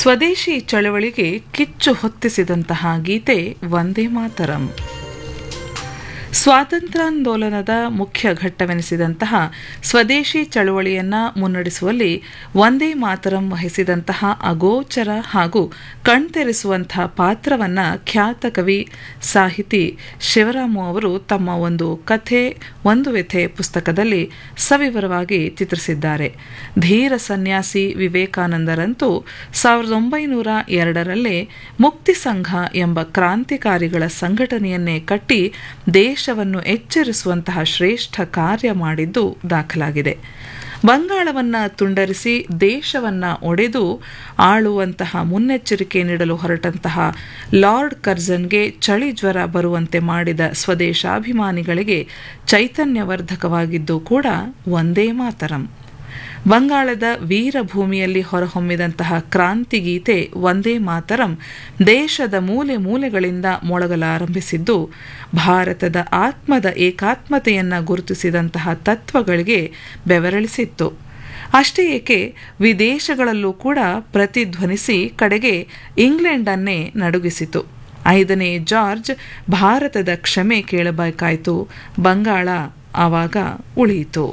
ಸ್ವದೇಶಿ ಚಳವಳಿಗೆ ಕಿಚ್ಚು ಹೊತ್ತಿಸಿದಂತಹ ಗೀತೆ ವಂದೇ ಮಾತರಂ ಸ್ವಾತಂತ್ರ್ಯಾಂದೋಲನದ ಮುಖ್ಯ ಘಟ್ಟವೆನಿಸಿದಂತಹ ಸ್ವದೇಶಿ ಚಳವಳಿಯನ್ನ ಮುನ್ನಡೆಸುವಲ್ಲಿ ವಂದೇ ಮಾತರಂ ವಹಿಸಿದಂತಹ ಅಗೋಚರ ಹಾಗೂ ಕಣ್ತೆರೆಸುವಂತಹ ಪಾತ್ರವನ್ನ ಖ್ಯಾತ ಕವಿ ಸಾಹಿತಿ ಶಿವರಾಮು ಅವರು ತಮ್ಮ ಒಂದು ಕಥೆ ಒಂದು ವ್ಯಥೆ ಪುಸ್ತಕದಲ್ಲಿ ಸವಿವರವಾಗಿ ಚಿತ್ರಿಸಿದ್ದಾರೆ ಧೀರ ಸನ್ಯಾಸಿ ವಿವೇಕಾನಂದರಂತೂ ಸಾವಿರದ ಒಂಬೈನೂರ ಎರಡರಲ್ಲೇ ಮುಕ್ತಿ ಸಂಘ ಎಂಬ ಕ್ರಾಂತಿಕಾರಿಗಳ ಸಂಘಟನೆಯನ್ನೇ ಕಟ್ಟಿ ದೇಶವನ್ನು ಎಚ್ಚರಿಸುವಂತಹ ಶ್ರೇಷ್ಠ ಕಾರ್ಯ ಮಾಡಿದ್ದು ದಾಖಲಾಗಿದೆ ಬಂಗಾಳವನ್ನ ತುಂಡರಿಸಿ ದೇಶವನ್ನ ಒಡೆದು ಆಳುವಂತಹ ಮುನ್ನೆಚ್ಚರಿಕೆ ನೀಡಲು ಹೊರಟಂತಹ ಲಾರ್ಡ್ ಕರ್ಜನ್ಗೆ ಚಳಿ ಜ್ವರ ಬರುವಂತೆ ಮಾಡಿದ ಸ್ವದೇಶಾಭಿಮಾನಿಗಳಿಗೆ ಚೈತನ್ಯವರ್ಧಕವಾಗಿದ್ದು ಕೂಡ ಒಂದೇ ಮಾತರಂ ಬಂಗಾಳದ ವೀರಭೂಮಿಯಲ್ಲಿ ಹೊರಹೊಮ್ಮಿದಂತಹ ಕ್ರಾಂತಿ ಗೀತೆ ಒಂದೇ ಮಾತರಂ ದೇಶದ ಮೂಲೆ ಮೂಲೆಗಳಿಂದ ಮೊಳಗಲಾರಂಭಿಸಿದ್ದು ಭಾರತದ ಆತ್ಮದ ಏಕಾತ್ಮತೆಯನ್ನ ಗುರುತಿಸಿದಂತಹ ತತ್ವಗಳಿಗೆ ಬೆವರಳಿಸಿತ್ತು ಅಷ್ಟೇ ಏಕೆ ವಿದೇಶಗಳಲ್ಲೂ ಕೂಡ ಪ್ರತಿಧ್ವನಿಸಿ ಕಡೆಗೆ ಇಂಗ್ಲೆಂಡನ್ನೇ ನಡುಗಿಸಿತು ಐದನೇ ಜಾರ್ಜ್ ಭಾರತದ ಕ್ಷಮೆ ಕೇಳಬೇಕಾಯಿತು ಬಂಗಾಳ ಆವಾಗ ಉಳಿಯಿತು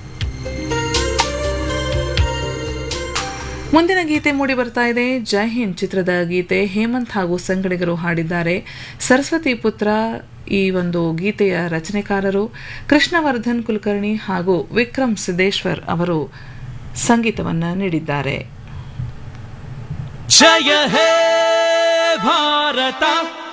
ಮುಂದಿನ ಗೀತೆ ಮೂಡಿ ಬರ್ತಾ ಇದೆ ಜೈ ಹಿಂದ್ ಚಿತ್ರದ ಗೀತೆ ಹೇಮಂತ್ ಹಾಗೂ ಸಂಗಡಿಗರು ಹಾಡಿದ್ದಾರೆ ಸರಸ್ವತಿ ಪುತ್ರ ಈ ಒಂದು ಗೀತೆಯ ರಚನೆಕಾರರು ಕೃಷ್ಣವರ್ಧನ್ ಕುಲಕರ್ಣಿ ಹಾಗೂ ವಿಕ್ರಮ್ ಸಿದ್ದೇಶ್ವರ್ ಅವರು ಸಂಗೀತವನ್ನ ನೀಡಿದ್ದಾರೆ ಜಯ ಹೇ ಭಾರತ